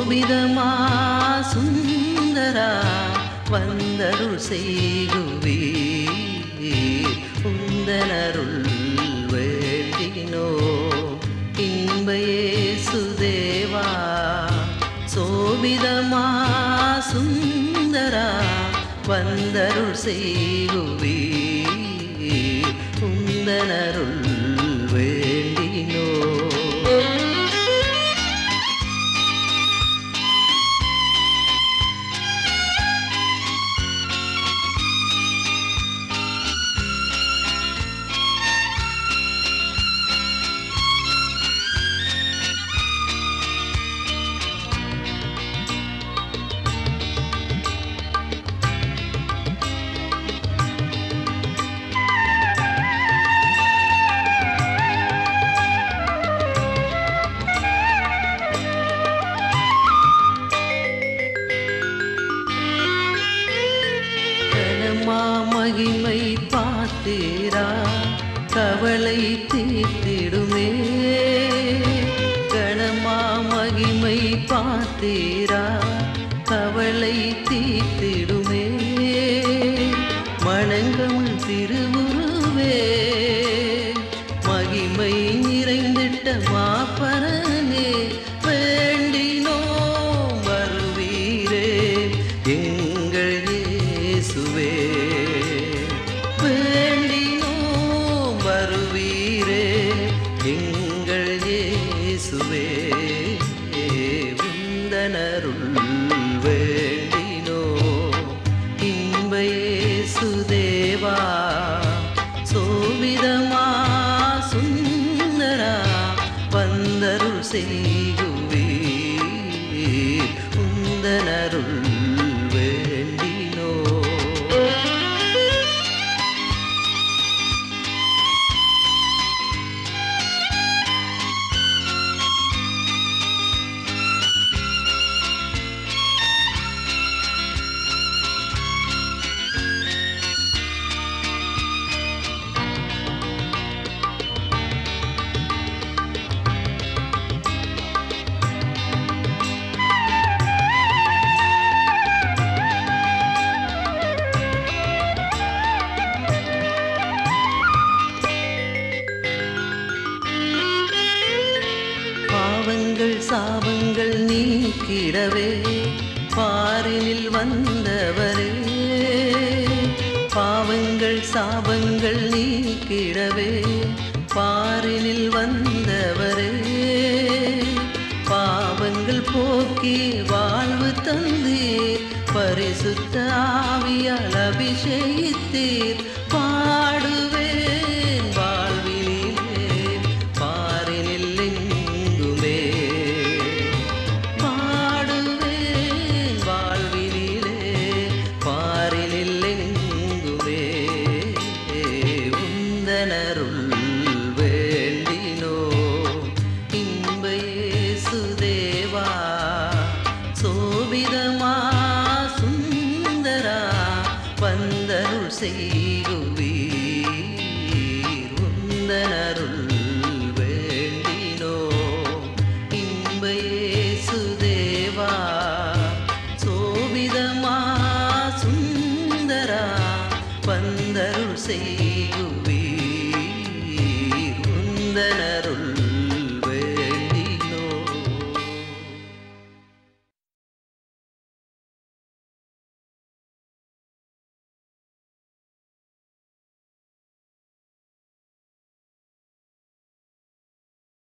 சோபிதமா சுந்தரா வந்தருள் செய்குவீ உந்தனருள் வேண்டினோ இன்பையே சுதேவா சோபிதமா சுந்தரா வந்தருள் செய்குவீ உந்தனருள் வேண்டினோ கனமா மகிமை பார்த்தீரா கவலை தீர்த்திடுமே கனமா மகிமை பார்த்தீரா கவலை தீர்த்திடுமே மணங்கமிழ் திருவுருவே மகிமை நிறைந்திட்ட மாப்பரனே வேண்டினோம் வருவீரே எங்கள் இயேசுவே வேண்டினோம் வருவீரே எங்கள் இயேசுவே உந்தனருள் வேண்டினோ இன்ப இயேசுதேவா சோவிதமா சுந்தரா வந்தருள் செய்குவே உந்தனருள் வேண்டினோ பாவங்கள் சாபங்கள் நீக்கிடவே பாரினில் வந்தவரே பாவங்கள் சாபங்கள் நீக்கிடவே பாரினில் வந்தவரே பாவங்கள் போக்கி வாழ்வு தந்தீர் பரிசுத்த ஆவியால் அபிஷேகித்தீர் பாடுவேன் வாழ்வினிலே பாரினில் எங்குமே பாடுவேன் வாழ்வினிலே பாரினில் எங்குமே உந்தனருள் வேண்டினோ இன்ப இயேசுதேவா சோபிதமா சுந்தரா வந்தருள் செய்குவீர் உந்தனருள் வேண்டினோ இன்ப இயேசுதேவா சோபிதமா சுந்தரா வந்தருள் செய்குவீர் உந்தன